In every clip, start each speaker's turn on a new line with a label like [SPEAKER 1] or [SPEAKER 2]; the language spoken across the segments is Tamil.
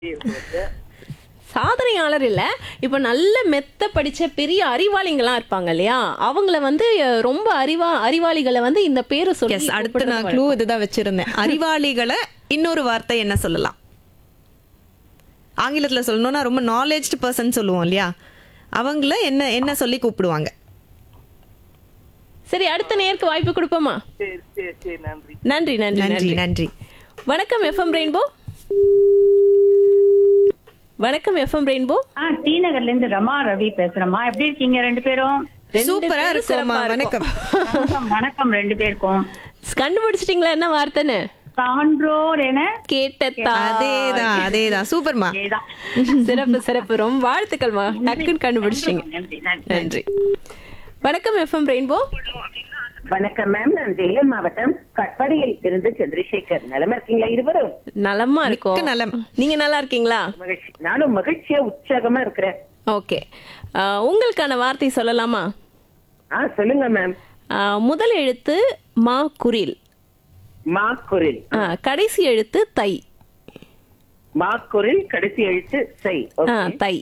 [SPEAKER 1] சாதனையாளர் இல்ல இப்ப நல்ல மெத்த படிச்ச பெரிய அறிவாளிங்களாம் இருப்பாங்க இல்லையா அவங்கள வந்து அஹ், ரொம்ப அறிவா அறிவாளிகளை வந்து இந்த பேரு சொல்லி
[SPEAKER 2] எஸ் அடுத்து
[SPEAKER 1] கூப்பிடுறது
[SPEAKER 2] நான் க்ளூ இதுதான் வச்சிருந்தேன் அறிவாளிகளை இன்னொரு வார்த்தை என்ன சொல்லலாம் ஆங்கிலத்துல சொல்லணும்னா ரொம்ப நாலேஜ்டு பர்சன் சொல்லுவோம் இல்லையா அவங்கள என்ன என்ன சொல்லி கூப்பிடுவாங்க
[SPEAKER 1] சரி அடுத்த நேருக்கு வாய்ப்பு கொடுப்போமா
[SPEAKER 3] சரி சரி சரி நன்றி
[SPEAKER 1] நன்றி நன்றி
[SPEAKER 2] நன்றி
[SPEAKER 1] நன்றி
[SPEAKER 2] நன்றி
[SPEAKER 1] வணக்கம் எஃப்எம் ரெயின்போ வணக்கம் எஃப்எம் ரெயின்போ
[SPEAKER 4] ஆ டி நகர்ல இருந்து ரமா ரவி பேசுறேம்மா எப்படி இருக்கீங்க ரெண்டு பேரும்
[SPEAKER 1] ரெண்டு
[SPEAKER 2] சூப்பரா
[SPEAKER 1] பேரும்
[SPEAKER 2] இருக்கும்மா
[SPEAKER 1] சிறப்பா
[SPEAKER 2] வணக்கம்
[SPEAKER 4] வணக்கம் வணக்கம் ரெண்டு பேருக்கும்
[SPEAKER 1] கண்டுபிடிச்சிட்டீங்களா என்ன வார்த்தைன்னு
[SPEAKER 4] சான்றோர் என
[SPEAKER 1] கேட்டதா
[SPEAKER 2] அதேதான் அதேதான் சூப்பர்மா
[SPEAKER 4] இதேதான்.
[SPEAKER 1] சிறப்பு சிறப்பு ரொம்ப வாழ்த்துக்கள்மா டக்குன்னு கண்டுபிடிச்சிட்டீங்க
[SPEAKER 4] நன்றி நன்றி
[SPEAKER 1] நன்றி வணக்கம் எஃப்எம் ரெயின்போ
[SPEAKER 5] வணக்கம் மேம் நான் சேலம் மாவட்டம் கட்பாடியில் இருந்து சந்திரசேகர் நலமா இருக்கீங்களா இருவரும்
[SPEAKER 1] நலமா இருக்கும்
[SPEAKER 2] மிக்க நலம்.
[SPEAKER 1] நீங்க நல்லா இருக்கீங்களா
[SPEAKER 5] மகிழ்ச்சி நானும் மகிழ்ச்சியா உற்சாகமா இருக்கிறேன்
[SPEAKER 1] ஓகே உங்களுக்கான வார்த்தை சொல்லலாமா
[SPEAKER 5] ஆ சொல்லுங்க மேம்
[SPEAKER 1] ஆஹ், முதல் எழுத்து மா குரில்
[SPEAKER 5] மாக்குரில்
[SPEAKER 1] ஆஹ், கடைசி எழுத்து தை
[SPEAKER 5] மாக்குரில் கடைசி எழுத்து சை ஓகே.
[SPEAKER 1] ஆஹ், தை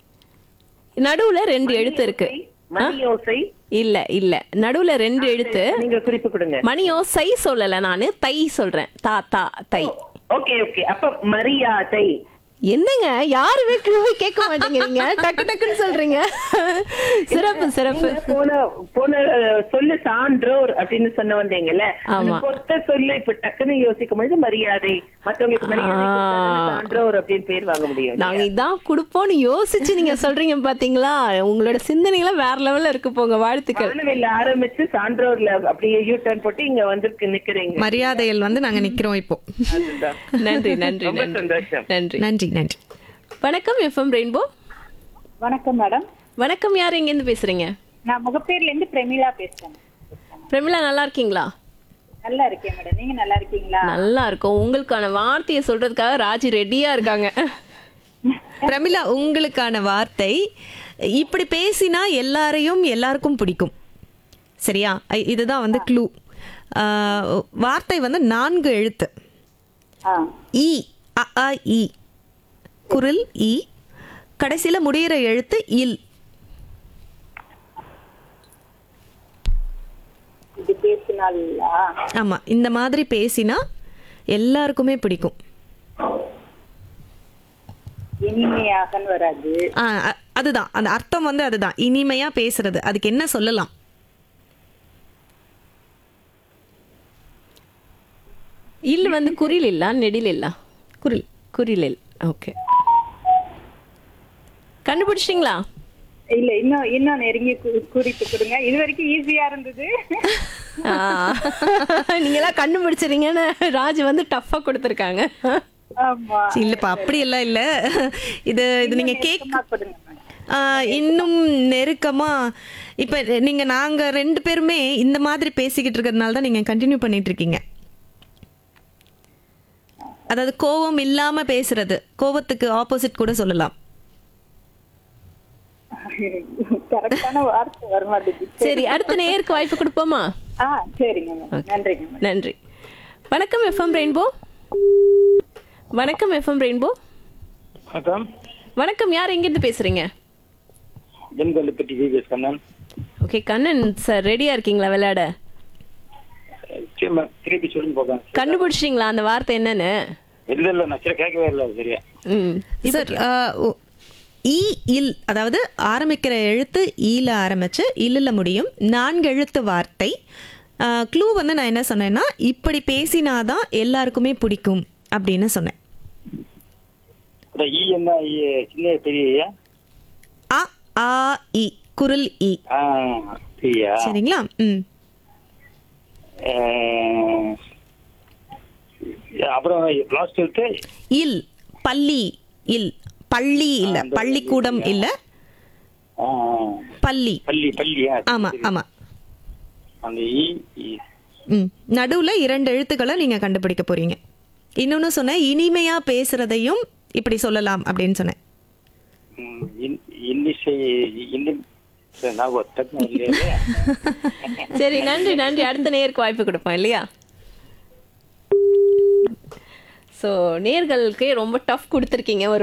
[SPEAKER 1] நடுவுல ரெண்டு எழுத்து இருக்கு
[SPEAKER 5] மணியோசை
[SPEAKER 1] இல்ல இல்ல நடுவுல ரெண்டு எழுத்து
[SPEAKER 5] நீங்க குறிப்பு கொடுங்க
[SPEAKER 1] மணியோ சை சொல்லல நானு தை சொல்றேன் தா தா தை
[SPEAKER 5] ஓகே ஓகே அப்ப மரியாதை
[SPEAKER 1] என்னங்க யாருமே கேள்வி கேட்க மாட்டேங்கிறீங்க டக்கு டக்குன்னு சொல்றீங்க சிறப்பு சிறப்பு
[SPEAKER 5] நீங்க போன போன அஹ், சொல்லு சான்றோர் அப்படின்னு சொன்ன வந்தீங்கல்ல அந்த
[SPEAKER 1] ஆமா.
[SPEAKER 5] பொறுத்த சொல்லு இப்ப டக்குன்னு யோசிக்கும் பொழுது மரியாதை மத்தவங்களுக்கு மரியாதை
[SPEAKER 1] ஆ.
[SPEAKER 5] கொடுத்தாதானே சான்றோர் அப்படின்னு பேர் வாங்க முடியும்
[SPEAKER 1] நாங்க இதான் கொடுப்போம்னு யோசிச்சு நீங்க சொல்றீங்க பாத்தீங்களா உங்களோட சிந்தனைகள் வேற லெவல்ல இருக்கு போங்க வாழ்த்துக்கள்
[SPEAKER 5] வானவில்ல ஆரம்பிச்சு சான்றோர்ல அப்படியே யூ டர்ன் போட்டு இங்க வந்து நிக்கிறீங்க
[SPEAKER 2] மரியாதையில் வந்து நாங்க நிக்கிறோம் இப்போ
[SPEAKER 5] அதுதான்.
[SPEAKER 1] நன்றி நன்றி
[SPEAKER 5] ரொம்ப
[SPEAKER 1] நன்றி
[SPEAKER 5] சந்தோஷம்
[SPEAKER 1] நன்றி
[SPEAKER 2] நன்றி நன்றி
[SPEAKER 1] வணக்கம் எஃப்எம் ரெயின்போ
[SPEAKER 4] வணக்கம் மேடம்
[SPEAKER 1] வணக்கம் யார் எங்க இருந்து பேசுறீங்க
[SPEAKER 4] நான் முகப்பேர்ல இருந்து பிரமிளா பேசுறேன்
[SPEAKER 1] பிரமிளா நல்லா இருக்கீங்களா
[SPEAKER 4] நல்லா இருக்கேன் மேடம் நீங்க நல்லா இருக்கீங்களா
[SPEAKER 1] நல்லா இருக்கும் உங்களுக்கான வார்த்தையை சொல்றதுக்காக ராஜி ரெடியா இருக்காங்க
[SPEAKER 2] பிரமிளா உங்களுக்கான வார்த்தை இப்படி பேசினா எல்லாரையும் எல்லாருக்கும் பிடிக்கும் சரியா ஐ- இதுதான் வந்து க்ளூ வார்த்தை வந்து நான்கு எழுத்து
[SPEAKER 4] ஆ
[SPEAKER 2] இ அ ஆ, இ குரில் இ கடைசியில முடியிற எழுத்து இல்
[SPEAKER 4] இது பேசினாலா
[SPEAKER 2] ஆமா இந்த மாதிரி பேசினா எல்லாருக்குமே பிடிக்கும்
[SPEAKER 4] இனிமையாகன்னு வராது
[SPEAKER 2] ஆ, அ- அதுதான் அந்த அர்த்தம் வந்து அதுதான் இனிமையா பேசுறது அதுக்கு என்ன சொல்லலாம்
[SPEAKER 1] இல்ல வந்து குறில் இல்ல நெடில் இல்ல
[SPEAKER 2] குரில்
[SPEAKER 1] குறில் இல் ஓகே கண்டுபிடிச்சிட்டீங்களா
[SPEAKER 4] இல்ல இன்னும் இன்னும் நெருங்கி கு- குறிப்பு கொடுங்க இது வரைக்கும் ஈஸியா இருந்தது
[SPEAKER 1] நீங்க எல்லாம் கண்டுபிடிச்சிருங்கன்னு ராஜ் வந்து டஃபா கொடுத்துருக்காங்க
[SPEAKER 4] ஆமா
[SPEAKER 2] இல்லப்பா அப்படி எல்லாம் இல்ல இது இது நீங்க கேக்
[SPEAKER 4] சும்மா கொடுங்க மேடம்
[SPEAKER 2] ஆ, இன்னும் நெருக்கமா இப்ப நீங்க நாங்க ரெண்டு பேருமே இந்த மாதிரி பேசிக்கிட்டு இருக்கிறதுனால தான் நீங்க கண்டினியூ பண்ணிட்டு இருக்கீங்க அதாவது கோவம் இல்லாம பேசுறது கோவத்துக்கு ஆப்போசிட் கூட சொல்லலாம்
[SPEAKER 4] கரெக்டான வார்த்தை வர மாட்டேங்குது
[SPEAKER 1] சரி அடுத்த நேருக்கு வாய்ப்பு கொடுப்போமா
[SPEAKER 4] ஆ சரிங்க மேடம் நன்றிங்க மேடம்
[SPEAKER 1] நன்றி வணக்கம் எஃப்எம் ரெயின்போ வணக்கம் எஃப்எம் ரெயின்போ
[SPEAKER 6] வணக்கம்
[SPEAKER 1] வணக்கம் யார் எங்கிருந்து பேசுறீங்க
[SPEAKER 6] ஜென்கல்லுப்பட்டி விவிஎஸ் கண்ணன்
[SPEAKER 1] ஓகே கண்ணன் சார் ரெடியா இருக்கீங்களா விளையாட
[SPEAKER 6] திரும்ப திருப்பி சொல்லுங்க போக
[SPEAKER 1] கண்டுபிடிச்சிட்டீங்களா அந்த வார்த்தை என்னன்னு
[SPEAKER 6] இல்ல இல்ல நான் சரி கேட்கவே இல்லை சரியா
[SPEAKER 1] ம்
[SPEAKER 2] சார் ஆ, ஓ, ஈ இல் அதாவது ஆரம்பிக்கிற எழுத்து ஈல ஆரம்பிச்சு இல்லல முடியும் நான்கு எழுத்து வார்த்தை க்ளூ வந்து நான் என்ன சொன்னேன்னா இப்படி பேசினாதான் எல்லாருக்குமே பிடிக்கும் அப்படின்னு சொன்னேன்
[SPEAKER 6] இந்த ஈ என்ன ஈ சின்ன பெரிய
[SPEAKER 2] அ ஆ இ குரில் இ
[SPEAKER 6] ஆ சரியா
[SPEAKER 2] சரிங்களா ம்
[SPEAKER 6] அஹ், அப்புறம் லாஸ்ட் எழுத்து
[SPEAKER 2] இல் பள்ளி இல் பள்ளி இல்ல
[SPEAKER 6] அந்த
[SPEAKER 2] பள்ளிக்கூடம் இல்ல
[SPEAKER 6] ஆ,
[SPEAKER 2] பள்ளி
[SPEAKER 6] பள்ளி பள்ளியா
[SPEAKER 2] ஆமா ஆமா
[SPEAKER 6] அந்த ஈ ஈ.
[SPEAKER 2] ம் நடுவுல இரண்டு எழுத்துக்களை நீங்க கண்டுபிடிக்க போறீங்க இன்னொன்னு சொன்னேன் இனிமையா பேசுறதையும் இப்படி சொல்லலாம் அப்படின்னு சொன்னேன்
[SPEAKER 6] ம், இன்- இன்னிசை இன்னும் சரி, நான் ஒரு டக்குனு இல்லையா
[SPEAKER 1] சரி நன்றி நன்றி அடுத்த நேருக்கு வாய்ப்பு கொடுப்போம் இல்லையா ஸோ நேர்களுக்கே ரொம்ப டஃப் கொடுத்துருக்கீங்க ஒரு